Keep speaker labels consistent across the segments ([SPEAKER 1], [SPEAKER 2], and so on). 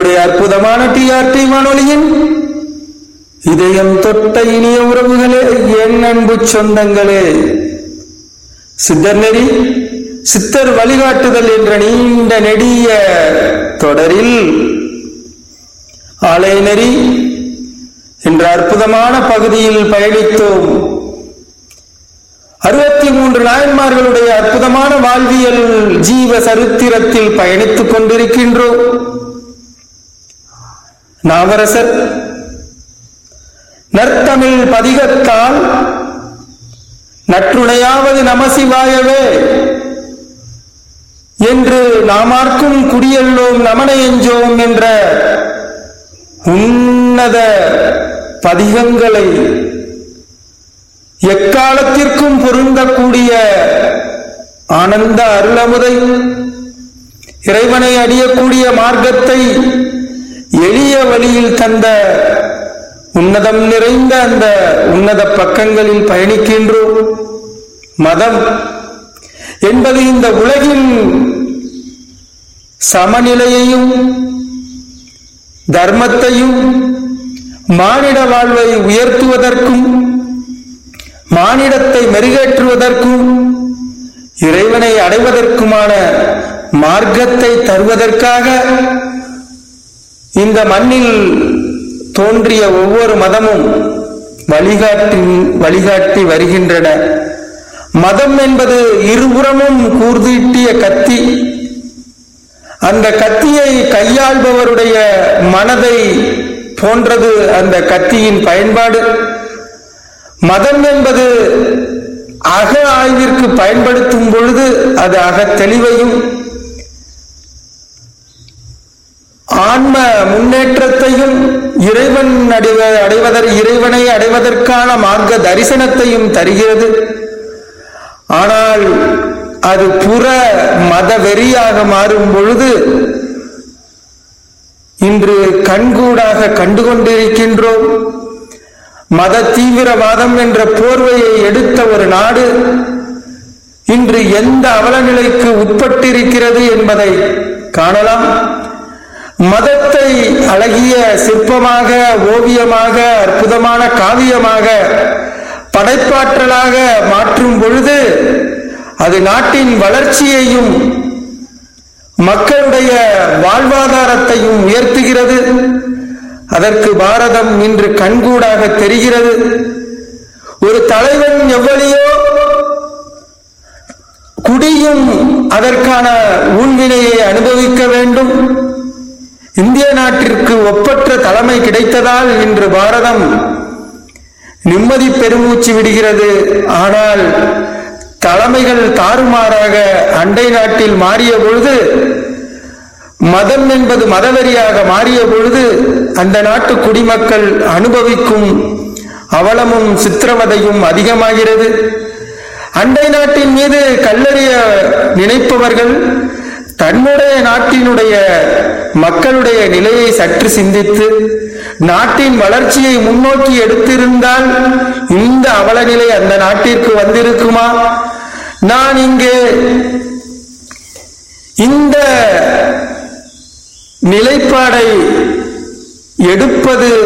[SPEAKER 1] நம்முடைய அற்புதமான டிஆர்டி வானொலியின் இதயம் தொட்ட இனிய உறவுகளே என் அன்பு சொந்தங்களே சித்தர் நெறி சித்தர் வழிகாட்டுதல் என்ற நீண்ட நெடிய தொடரில் ஆலய நெறி என்ற அற்புதமான பகுதியில் பயணித்தோம் அறுபத்தி மூன்று நாயன்மார்களுடைய அற்புதமான வாழ்வியல் ஜீவ சரித்திரத்தில் பயணித்துக் கொண்டிருக்கின்றோம் நாவரசர் நற்தமிழ் பதிகத்தால் நற்றுணையாவது நமசிவாயவே என்று நாமார்க்கும் குடியல்லோம் நமனையெஞ்சோம் என்ற உன்னத பதிகங்களை எக்காலத்திற்கும் பொருந்தக்கூடிய ஆனந்த அருளமுதை இறைவனை அடியக்கூடிய மார்க்கத்தை எளிய வழியில் தந்த உன்னதம் நிறைந்த அந்த உன்னத பக்கங்களில் பயணிக்கின்றோம் மதம் என்பது இந்த உலகின் சமநிலையையும் தர்மத்தையும் மானிட வாழ்வை உயர்த்துவதற்கும் மானிடத்தை மெருகேற்றுவதற்கும் இறைவனை அடைவதற்குமான மார்க்கத்தை தருவதற்காக இந்த மண்ணில் தோன்றிய ஒவ்வொரு மதமும் வழிகாட்டி வழிகாட்டி வருகின்றன மதம் என்பது இருபுறமும் கூர்தீட்டிய கத்தி அந்த கத்தியை கையாள்பவருடைய மனதை போன்றது அந்த கத்தியின் பயன்பாடு மதம் என்பது அக ஆய்விற்கு பயன்படுத்தும் பொழுது அது அக தெளிவையும் ஆன்ம முன்னேற்றத்தையும் இறைவன் அடைவ அடைவதற் இறைவனை அடைவதற்கான மார்க்க தரிசனத்தையும் தருகிறது ஆனால் அது புற மத வெறியாக மாறும் பொழுது இன்று கண்கூடாக கண்டுகொண்டிருக்கின்றோம் மத தீவிரவாதம் என்ற போர்வையை எடுத்த ஒரு நாடு இன்று எந்த அவலநிலைக்கு உட்பட்டிருக்கிறது என்பதை காணலாம் மதத்தை அழகிய சிற்பமாக ஓவியமாக அற்புதமான காவியமாக படைப்பாற்றலாக மாற்றும் பொழுது அது நாட்டின் வளர்ச்சியையும் மக்களுடைய வாழ்வாதாரத்தையும் உயர்த்துகிறது அதற்கு பாரதம் இன்று கண்கூடாக தெரிகிறது ஒரு தலைவன் எவ்வளியோ குடியும் அதற்கான ஊழ்வினையை அனுபவிக்க வேண்டும் இந்திய நாட்டிற்கு ஒப்பற்ற தலைமை கிடைத்ததால் இன்று பாரதம் நிம்மதி பெருமூச்சு விடுகிறது ஆனால் தலைமைகள் தாறுமாறாக அண்டை நாட்டில் மாறிய பொழுது மதம் என்பது மதவெறியாக மாறிய பொழுது அந்த நாட்டு குடிமக்கள் அனுபவிக்கும் அவலமும் சித்திரவதையும் அதிகமாகிறது அண்டை நாட்டின் மீது கல்லறிய நினைப்பவர்கள் தன்னுடைய நாட்டினுடைய மக்களுடைய நிலையை சற்று சிந்தித்து நாட்டின் வளர்ச்சியை முன்னோக்கி எடுத்திருந்தால் இந்த அவலநிலை அந்த நாட்டிற்கு வந்திருக்குமா நான் இங்கே இந்த நிலைப்பாடை எடுப்பது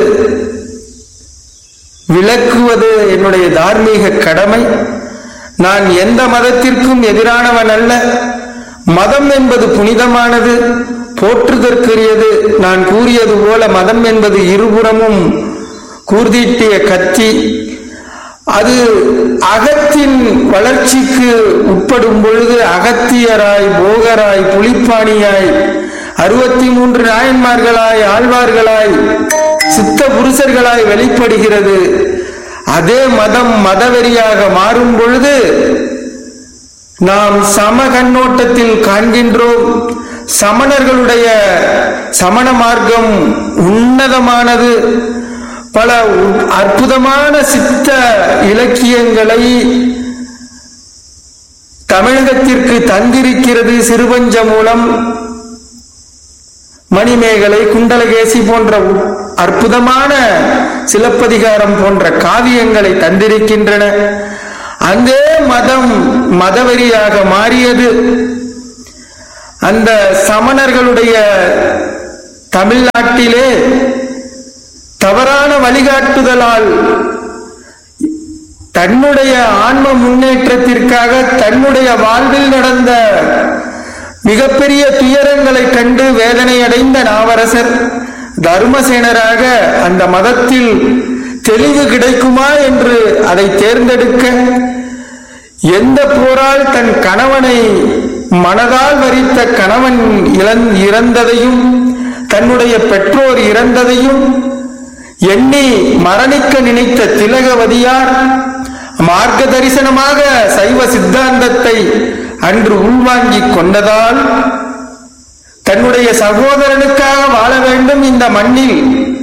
[SPEAKER 1] விளக்குவது என்னுடைய தார்மீக கடமை நான் எந்த மதத்திற்கும் எதிரானவன் அல்ல மதம் என்பது புனிதமானது போற்றுதற்குரியது நான் கூறியது போல மதம் என்பது இருபுறமும் கூர்தீட்டிய கத்தி அது அகத்தின் வளர்ச்சிக்கு உட்படும் பொழுது அகத்தியராய் போகராய் புலிப்பாணியாய் அறுபத்தி மூன்று நாயன்மார்களாய் ஆழ்வார்களாய் சித்த புருஷர்களாய் வெளிப்படுகிறது அதே மதம் மதவெறியாக மாறும் பொழுது நாம் சம கண்ணோட்டத்தில் காண்கின்றோம் சமணர்களுடைய சமண மார்க்கம் உன்னதமானது பல உ- அற்புதமான சித்த இலக்கியங்களை தமிழகத்திற்கு தந்திருக்கிறது சிறுபஞ்ச மூலம் மணிமேகலை குண்டலகேசி போன்ற உ- அற்புதமான சிலப்பதிகாரம் போன்ற காவியங்களை தந்திருக்கின்றன அங்கே மதம் மதவெறியாக மாறியது அந்த சமணர்களுடைய தமிழ்நாட்டிலே தவறான வழிகாட்டுதலால் தன்னுடைய ஆன்ம முன்னேற்றத்திற்காக தன்னுடைய வாழ்வில் நடந்த மிகப்பெரிய துயரங்களை கண்டு வேதனை அடைந்த நாவரசர் தர்மசேனராக அந்த மதத்தில் தெளிவு கிடைக்குமா என்று அதை தேர்ந்தெடுக்க எந்த போரால் தன் கணவனை மனதால் வரித்த கணவன் இழந் இறந்ததையும் தன்னுடைய பெற்றோர் இறந்ததையும் எண்ணி மரணிக்க நினைத்த திலகவதியார் மார்க்க தரிசனமாக சைவ சித்தாந்தத்தை அன்று உள்வாங்கிக் கொண்டதால் தன்னுடைய சகோதரனுக்காக வாழ வேண்டும் இந்த மண்ணில்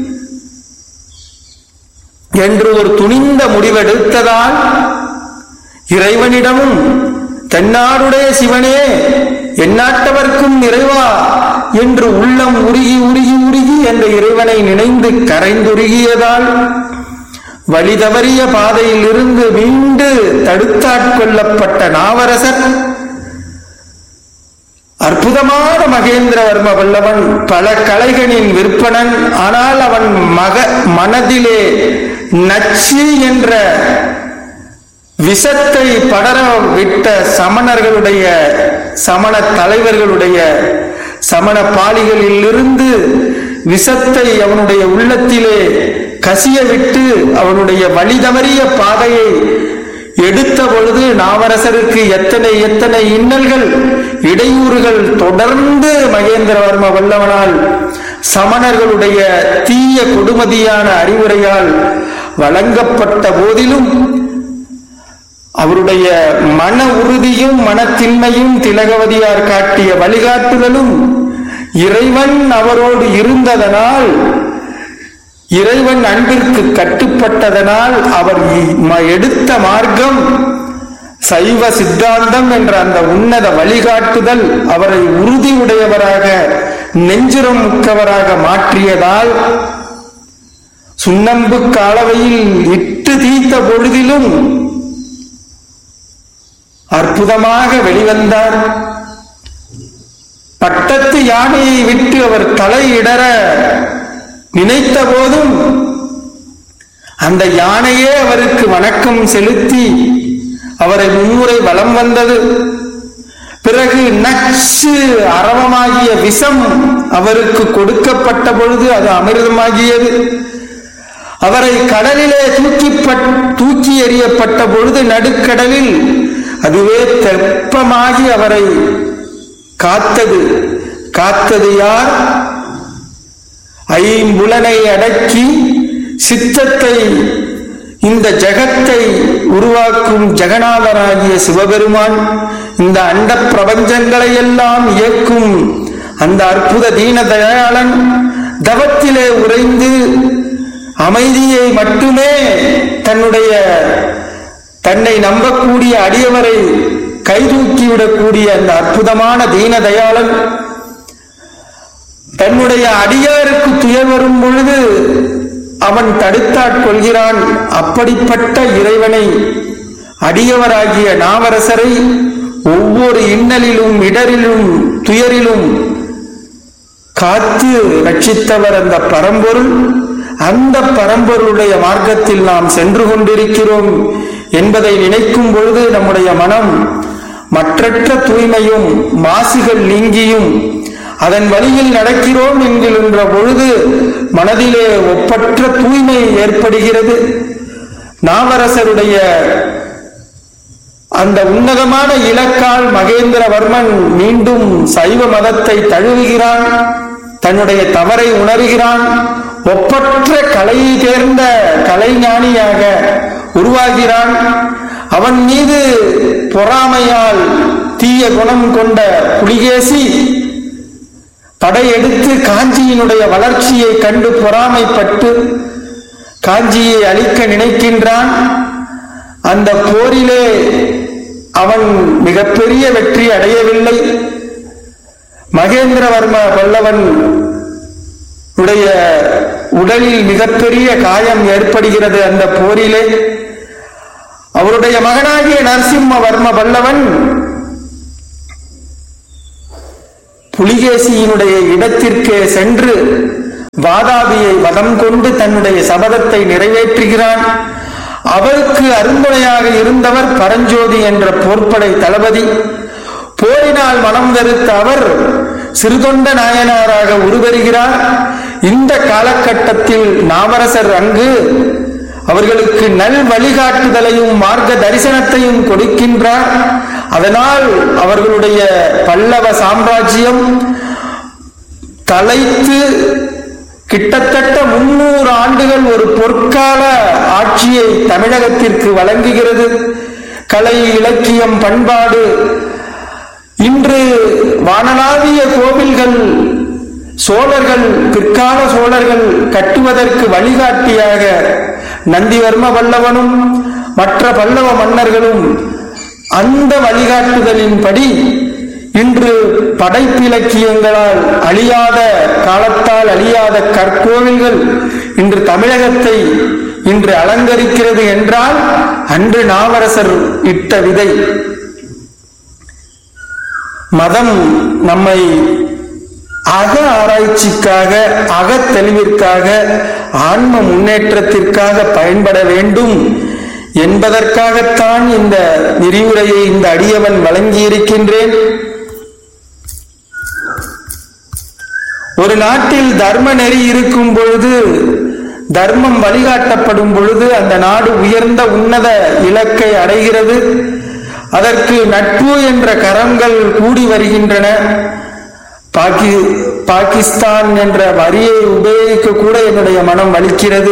[SPEAKER 1] என்று ஒரு துணிந்த முடிவெடுத்ததால் இறைவனிடமும் தென்னாடுடைய சிவனே எந்நாட்டவர்க்கும் நிறைவா என்று உள்ளம் உருகி உருகி உருகி என்ற இறைவனை நினைந்து கரைந்துருகியதால் வழி தவறிய பாதையில் இருந்து மீண்டு தடுத்தாட்கொள்ளப்பட்ட நாவரசர் அற்புதமான மகேந்திரவர்ம வல்லவன் பல கலைகளின் விற்பனன் ஆனால் அவன் மக மனதிலே நச்சு என்ற விஷத்தை படர விட்ட சமணர்களுடைய சமண தலைவர்களுடைய சமண பாலிகளில் இருந்து விஷத்தை அவனுடைய உள்ளத்திலே கசிய விட்டு அவனுடைய வழி தவறிய பாதையை எடுத்த பொழுது நாவரசருக்கு எத்தனை எத்தனை இன்னல்கள் இடையூறுகள் தொடர்ந்து மகேந்திரவர்ம வல்லவனால் சமணர்களுடைய தீய கொடுமதியான அறிவுரையால் வழங்கப்பட்ட போதிலும் அவருடைய மன உறுதியும் மனத்தின்மையும் திலகவதியார் காட்டிய வழிகாட்டுதலும் இறைவன் அவரோடு இருந்ததனால் இறைவன் அன்பிற்கு கட்டுப்பட்டதனால் அவர் இ- எடுத்த மார்க்கம் சைவ சித்தாந்தம் என்ற அந்த உன்னத வழிகாட்டுதல் அவரை உறுதி உடையவராக நெஞ்சுரம் முக்கவராக மாற்றியதால் சுண்ணம்பு காலவையில் இட்டு தீத்த பொழுதிலும் அற்புதமாக வெளிவந்தார் பட்டத்து யானையை விட்டு அவர் தலையிடற நினைத்த போதும் அந்த யானையே அவருக்கு வணக்கம் செலுத்தி அவரை மும்முறை வலம் வந்தது பிறகு நச்சு அரவமாகிய விஷம் அவருக்கு கொடுக்கப்பட்ட பொழுது அது அமிர்தமாகியது அவரை கடலிலே தூக்கி தூக்கி எறியப்பட்ட பொழுது நடுக்கடலில் அதுவே தெப்பமாகி அவரை காத்தது காத்தது யார் ஐம்புலனை அடக்கி சித்தத்தை இந்த ஜகத்தை உருவாக்கும் ஜெகநாதனாகிய சிவபெருமான் இந்த அண்ட பிரபஞ்சங்களை எல்லாம் இயக்கும் அந்த அற்புத தீன தயாளன் தவத்திலே உறைந்து அமைதியை மட்டுமே தன்னுடைய தன்னை நம்பக்கூடிய அடியவரை கைதூக்கிவிடக்கூடிய அந்த அற்புதமான தீன தயாளன் தன்னுடைய அடியாருக்கு துயர் வரும் பொழுது அவன் தடுத்தாட்கொள்கிறான் அப்படிப்பட்ட இறைவனை அடியவராகிய நாவரசரை ஒவ்வொரு இன்னலிலும் இடரிலும் துயரிலும் காத்து ரட்சித்தவர் அந்த பரம்பொருள் அந்த பரம்பொருளுடைய மார்க்கத்தில் நாம் சென்று கொண்டிருக்கிறோம் என்பதை நினைக்கும் பொழுது நம்முடைய மனம் மற்றற்ற தூய்மையும் மாசுகள் நீங்கியும் அதன் வழியில் நடக்கிறோம் என்கின்ற பொழுது மனதிலே ஒப்பற்ற தூய்மை ஏற்படுகிறது நாவரசருடைய அந்த உன்னதமான இலக்கால் மகேந்திரவர்மன் மீண்டும் சைவ மதத்தை தழுவுகிறான் தன்னுடைய தவறை உணர்கிறான் ஒப்பற்ற கலையை தேர்ந்த கலைஞானியாக உருவாகிறான் அவன் மீது பொறாமையால் தீய குணம் கொண்ட புலிகேசி படையெடுத்து காஞ்சியினுடைய வளர்ச்சியை கண்டு பொறாமைப்பட்டு காஞ்சியை அழிக்க நினைக்கின்றான் அந்த போரிலே அவன் மிகப்பெரிய வெற்றி அடையவில்லை மகேந்திரவர்ம பல்லவன் உடைய உடலில் மிகப்பெரிய காயம் ஏற்படுகிறது அந்த போரிலே அவருடைய மகனாகிய நரசிம்மவர்ம பல்லவன் புலிகேசியினுடைய இடத்திற்கே சென்று வாதாபியை வதம் கொண்டு தன்னுடைய சபதத்தை நிறைவேற்றுகிறான் அவருக்கு அருந்துணையாக இருந்தவர் பரஞ்சோதி என்ற போர்ப்படை தளபதி போரினால் மனம் வெறுத்த அவர் சிறுதொண்ட நாயனாராக உருவருகிறார் இந்த காலகட்டத்தில் நாவரசர் அங்கு அவர்களுக்கு நல் வழிகாட்டுதலையும் மார்க்க தரிசனத்தையும் கொடுக்கின்றார் அதனால் அவர்களுடைய பல்லவ சாம்ராஜ்யம் தலைத்து கிட்டத்தட்ட முன்னூறு ஆண்டுகள் ஒரு பொற்கால ஆட்சியை தமிழகத்திற்கு வழங்குகிறது கலை இலக்கியம் பண்பாடு இன்று வானளாவிய கோவில்கள் சோழர்கள் பிற்கால சோழர்கள் கட்டுவதற்கு வழிகாட்டியாக நந்திவர்ம பல்லவனும் மற்ற பல்லவ மன்னர்களும் அந்த வழிகாட்டுதலின்படி இன்று படைப்பிலக்கியங்களால் அழியாத காலத்தால் அழியாத கற்கோவில்கள் இன்று தமிழகத்தை இன்று அலங்கரிக்கிறது என்றால் அன்று நாவரசர் இட்ட விதை மதம் நம்மை அக ஆராய்ச்சிக்காக அகத் தெளிவிற்காக ஆன்ம முன்னேற்றத்திற்காக பயன்பட வேண்டும் என்பதற்காகத்தான் இந்த விரிவுரையை இந்த அடியவன் வழங்கியிருக்கின்றேன் ஒரு நாட்டில் தர்ம நெறி இருக்கும் பொழுது தர்மம் வழிகாட்டப்படும் பொழுது அந்த நாடு உயர்ந்த உன்னத இலக்கை அடைகிறது அதற்கு நட்பு என்ற கரங்கள் கூடி வருகின்றன பாக்கி பாகிஸ்தான் என்ற வரியை உபயோகிக்க கூட என்னுடைய மனம் வலிக்கிறது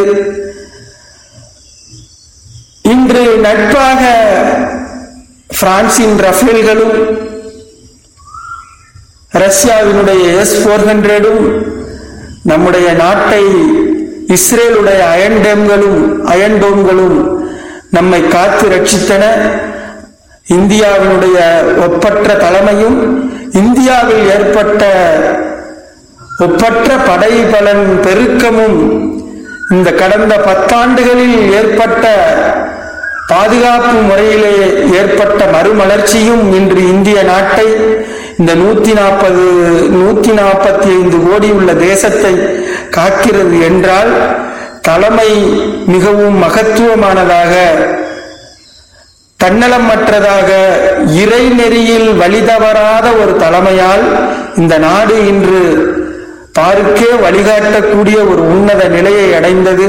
[SPEAKER 1] இன்று நட்பாக பிரான்சின் ரஃபேல்களும் ரஷ்யாவினுடைய எஸ் போர் ஹண்ட்ரடும் நம்முடைய நாட்டை இஸ்ரேலுடைய அயன் டேம்களும் அயன் டோம்களும் நம்மை காத்து ரட்சித்தன இந்தியாவினுடைய ஒப்பற்ற தலைமையும் இந்தியாவில் ஏற்பட்ட ஒப்பற்ற படை பலன் பெருக்கமும் இந்த கடந்த பத்தாண்டுகளில் ஏற்பட்ட பாதுகாப்பு முறையிலே ஏற்பட்ட மறுமலர்ச்சியும் இன்று இந்திய நாட்டை இந்த நூத்தி நாற்பது நூத்தி நாற்பத்தி ஐந்து கோடி உள்ள தேசத்தை காக்கிறது என்றால் தலைமை மிகவும் மகத்துவமானதாக தன்னலமற்றதாக இறை நெறியில் வழிதவறாத ஒரு தலைமையால் இந்த நாடு இன்று பாருக்கே வழிகாட்டக்கூடிய ஒரு உன்னத நிலையை அடைந்தது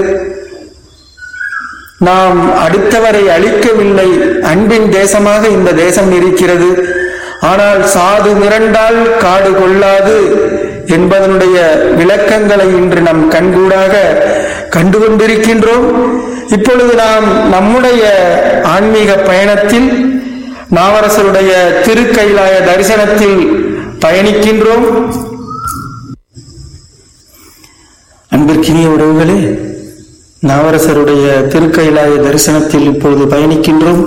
[SPEAKER 1] நாம் அடுத்தவரை அழிக்கவில்லை அன்பின் தேசமாக இந்த தேசம் இருக்கிறது ஆனால் சாது மிரண்டால் காடு கொள்ளாது என்பதனுடைய விளக்கங்களை இன்று நம் கண்கூடாக கண்டு கொண்டிருக்கின்றோம் இப்பொழுது நாம் நம்முடைய ஆன்மீக பயணத்தில் நாவரசருடைய திருக்கைலாய தரிசனத்தில் பயணிக்கின்றோம் அன்பிற்கினிய உறவுகளே நாவரசருடைய திருக்கைலாய தரிசனத்தில் இப்பொழுது பயணிக்கின்றோம்